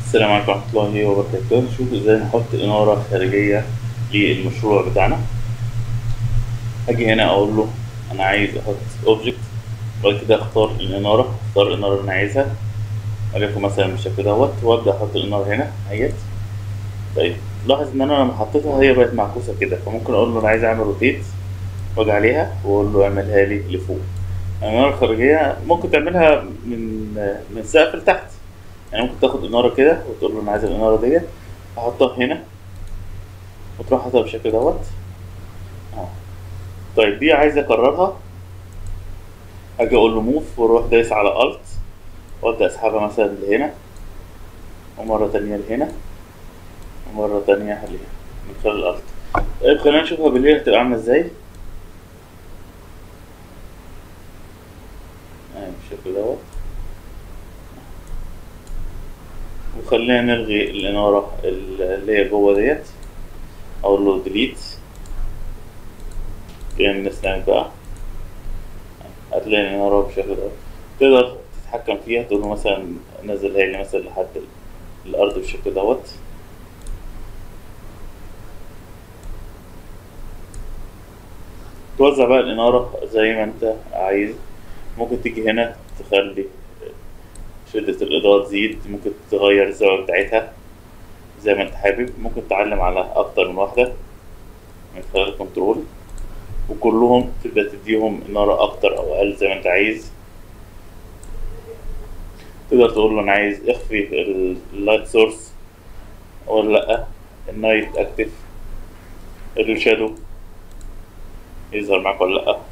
السلام عليكم ورحمة الله وبركاته نشوف ازاي نحط إنارة خارجية للمشروع بتاعنا أجي هنا أقول له أنا عايز أحط أوبجكت وبعد كده أختار الإنارة أختار الإنارة اللي أنا عايزها وليكن مثلا بالشكل دوت وأبدأ أحط الإنارة هنا أهيت طيب لاحظ إن أنا لما حطيتها هي بقت معكوسة كده فممكن أقول له أنا عايز أعمل روتيت وأجي عليها وأقول له اعملها لي لفوق الإنارة الخارجية ممكن تعملها من من سقف لتحت يعني ممكن تاخد إنارة كده وتقول له أنا عايز الإنارة ديت أحطها هنا وتروح حاططها بالشكل دوت أهو طيب دي عايز أكررها أجي أقول له موف وأروح دايس على ألت وأبدأ أسحبها مثلا لهنا ومرة تانية لهنا ومرة تانية لهنا من خلال الألت طيب خلينا نشوفها بالليل هتبقى عاملة ازاي اهي بالشكل دوت وخلينا نلغي الإنارة اللي هي جوه ديت أقول له ديليت كده نستعمل بقى هتلاقي الإنارة بالشكل دوت تقدر تتحكم فيها تقول له مثلا نزلها لي مثلا لحد الأرض بالشكل دوت توزع بقى الإنارة زي ما أنت عايز ممكن تيجي هنا تخلي شدة الإضاءة تزيد ممكن تغير الزاوية بتاعتها زي ما أنت حابب ممكن تعلم على أكتر من واحدة من خلال الكنترول وكلهم تبدأ تديهم إنارة أكتر أو أقل زي ما أنت عايز تقدر تقول له أنا عايز اخفي اللايت سورس ولا لأ النايت أكتف الشادو يظهر معاك ولا لأ